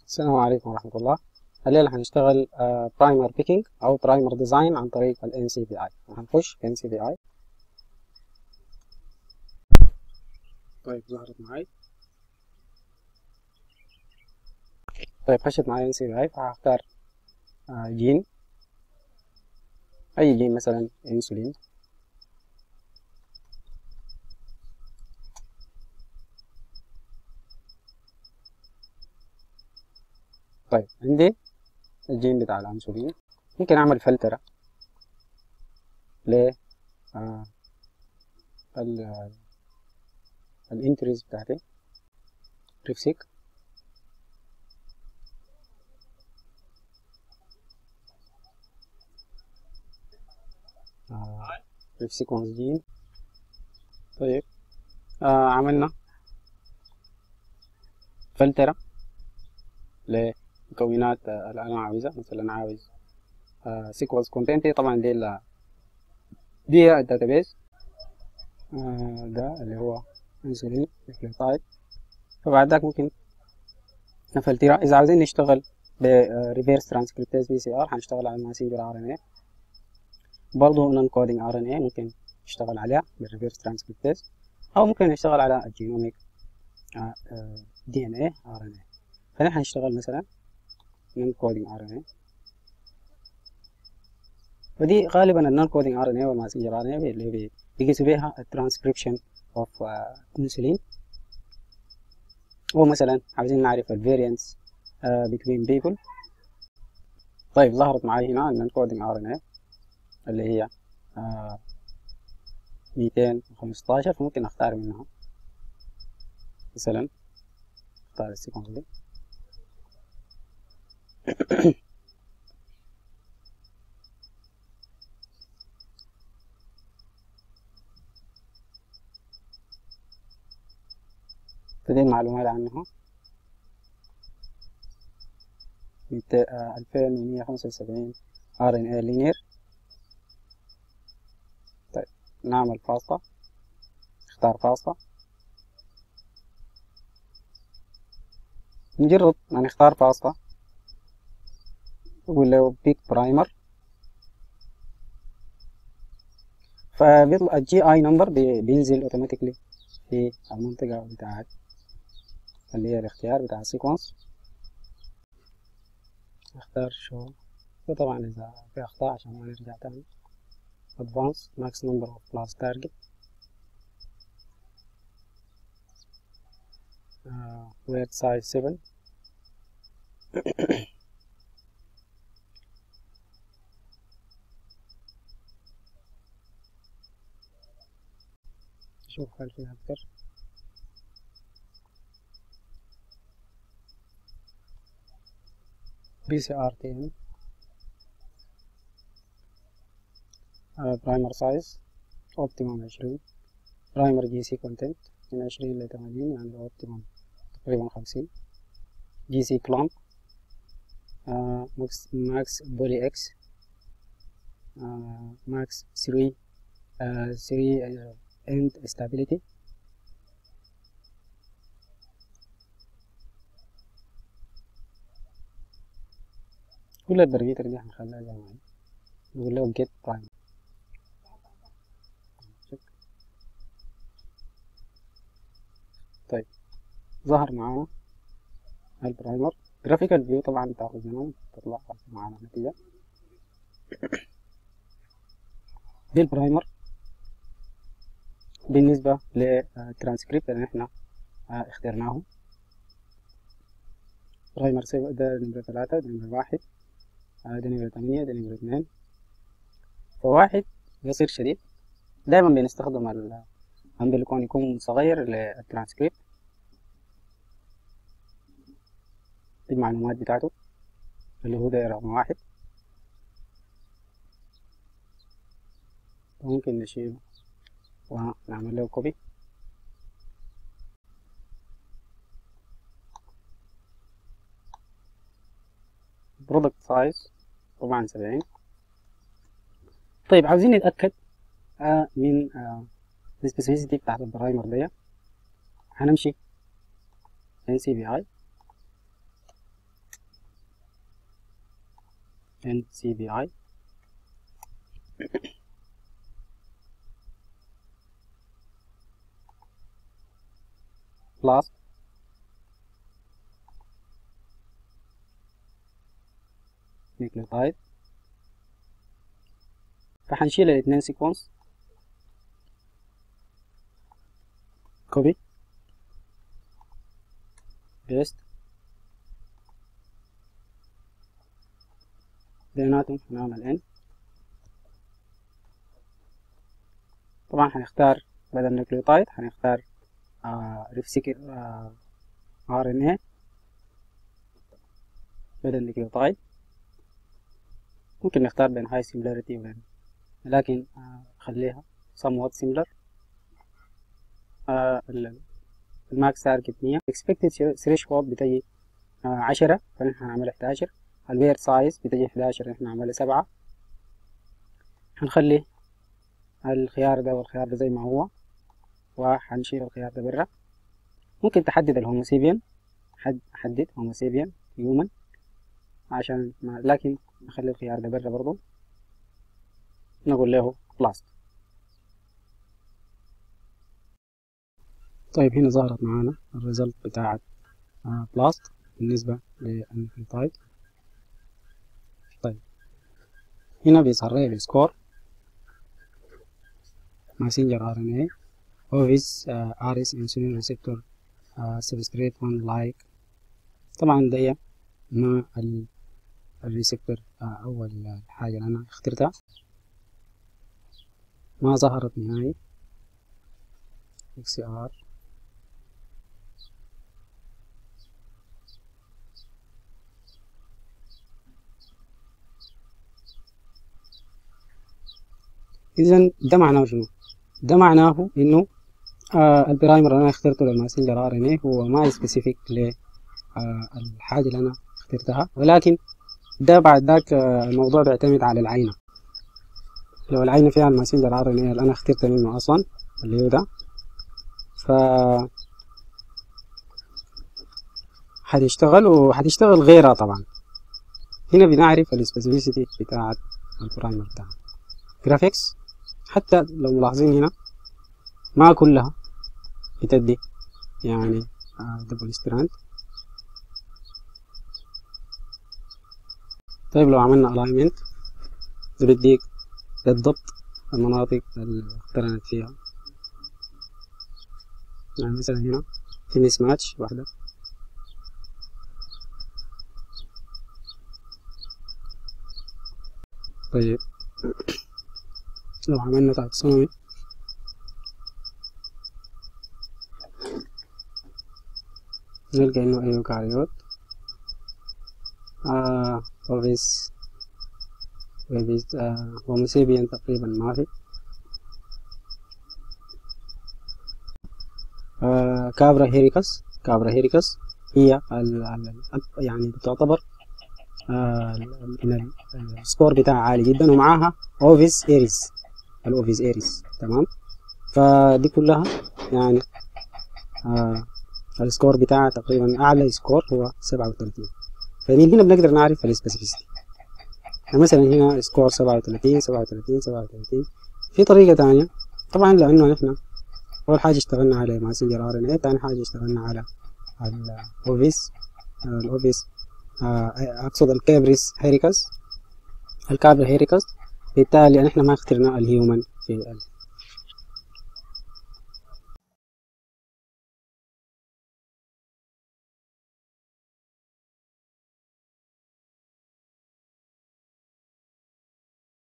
السلام عليكم ورحمة الله الليلة هنشتغل برايمر بيكينج أو برايمر ديزاين عن طريق ال NCBI هنخش NCBI طيب ظهرت معي طيب خشت معي NCBI فهختار آه، جين أي جين مثلا انسولين طيب عندي الجين بتاع الأنسولين ممكن أعمل فلترة ل آه ال الانتريز بتاعتي ريفسيك آه ريفسيكونس جين طيب آه عملنا فلترة ل مكونات اللي انا عاوزها مثلا عاوز سيكوالز كونتنت طبعا دي ال دي الداتابيز ده اللي هو انسولين نيوكليوتايد فبعد ذاك ممكن نفلترها اذا عاوزين نشتغل بريفيرس ترانسكريبتاز بي سي ار هنشتغل على الماسيج بالار ان اي برضه نون كودينج ار ان اي ممكن نشتغل عليها بالريفيرس ترانسكريبتاز او ممكن نشتغل على الجينوميك دي ان اي ار ان اي فنحن هنشتغل مثلا نون كودينج ار ان اي ودي غالبا النون كودينج ار ان اي والماسنجر ار ان اي اللي بيقيسوا بيها الترانسكريبشن اوف انسولين ومثلا عاوزين نعرف الفاريانس between people طيب ظهرت معي هنا النون كودينج ار ان اي اللي هي ميتين وخمستاشر فممكن اختار منها مثلا اختار السيكونس دي تدي المعلومات عنها ألفين ومية خمسة وسبعين ار ان اي لينير طيب نعمل فاصلة نختار فاصلة مجرد ما نختار فاصلة نقول له بيك برايمر فبيطلع الجي اي نمبر بينزل اوتوماتيكلي في المنطقة بتاعت اللي هي الاختيار بتاع السيكونس اختار شو طبعا اذا في اخطاء عشان ما نرجع تاني advance max number of plus target uh, word size 7 نشوف هل فيها أكتر بي سي ار تي ام برايمر سايز اوبتيموم عشرين برايمر جي سي كونتنت من عشرين لثمانين يعني الاوبتيموم تقريبا خمسين جي سي كلامب ماكس ماكس بولي اكس ماكس ثري ثري end stability كل البرقيتر دي هنخليها زي ما هي نقول له get prime طيب ظهر معانا البرايمر جرافيكال فيو طبعا تاخذ زمان تطلع معانا نتيجة دي البرايمر بالنسبة للترانسكريبت اللي احنا اخترناه برايمر سيف ده نمرة ثلاثة ده نمرة واحد ده نمرة ثمانية ده نمرة اثنين فواحد قصير شديد دايما بنستخدم الأمبليكون يكون صغير للترانسكريبت المعلومات بتاعته اللي هو ده رقم واحد ممكن نشيله ونعمل له كوبي برودكت سايز طبعا سبعين طيب عاوزين نتأكد آه من آه السبيسيفيسيتي بتاعت البرايمر دي هنمشي NCBI NCBI plus nucleotide فحنشيل الاثنين سيكونس كوبي بيست بيناتهم هنعمل ان طبعا هنختار بدل نيوكليوتايد هنختار ريفسيكر ار ان اي بدل نيوكليوتايد ممكن نختار بين هاي سيميلاريتي وبين لكن آه خليها somewhat similar آه الماكس تارجت مية expected threshold بتجي آه عشرة فنحن هنعمل حداشر الوير سايز بتجي حداشر نحن هنعمل سبعة هنخلي الخيار ده والخيار ده زي ما هو وحنشيل الخيار ده برا ممكن تحدد الهوموسيبيان حد حدد هوموسيبيان هيومن عشان ما لكن نخلي الخيار ده برا برضو نقول له بلاست طيب هنا ظهرت معانا الريزلت بتاعت بلاست بالنسبة للنيوكليوتايد طيب هنا بيظهر لي السكور ماسنجر ار ان اي اوفيس ار اس انسولين ريسبتور سبستريت 1 لايك طبعا دي ما الريسبتور او الحاجة اللي انا اخترتها ما ظهرت نهائي اكس ار اذا ده معناه شنو ده معناه انه آه البرايمر اللي انا اخترته للماسنجر ار ان اي هو ما سبيسيفيك للحاجه اللي انا اخترتها ولكن ده بعد ذاك آه الموضوع بيعتمد على العينه لو العينه فيها الماسنجر ار ان اي اللي انا اخترت منه اصلا اللي هو ده ف هتشتغل وهتشتغل غيرها طبعا هنا بنعرف السبيسيفيسيتي بتاعت البرايمر بتاعنا جرافيكس حتى لو ملاحظين هنا ما كلها بتدي يعني دبل ستراند طيب لو عملنا الاينمنت ده بيديك بالضبط المناطق اللي اقترنت فيها يعني مثلا هنا في ميس ماتش واحدة طيب لو عملنا تاكسونومي نلقى انه ايوكاريوت آه وبس وبس آه هوموسيبيان تقريبا ما في آه كابرا هيريكس كابرا هيريكس هي ال ال يعني تعتبر آه من السكور بتاعها عالي جدا ومعاها اوفيس ايريس الاوفيس ايريس تمام فدي كلها يعني آه السكور بتاعها تقريبا اعلى سكور هو سبعة وثلاثين فمن هنا بنقدر نعرف السبيسيفيسيتي يعني مثلا هنا سكور سبعة وثلاثين سبعة وثلاثين سبعة وثلاثين في طريقة تانية طبعا لأنه نحن أول حاجة اشتغلنا على ماسنجر ار ان اي تاني حاجة اشتغلنا على الأوفيس الأوفيس أقصد الكابريس هيريكس الكابر هيريكس بالتالي نحن ما اخترنا الهيومن في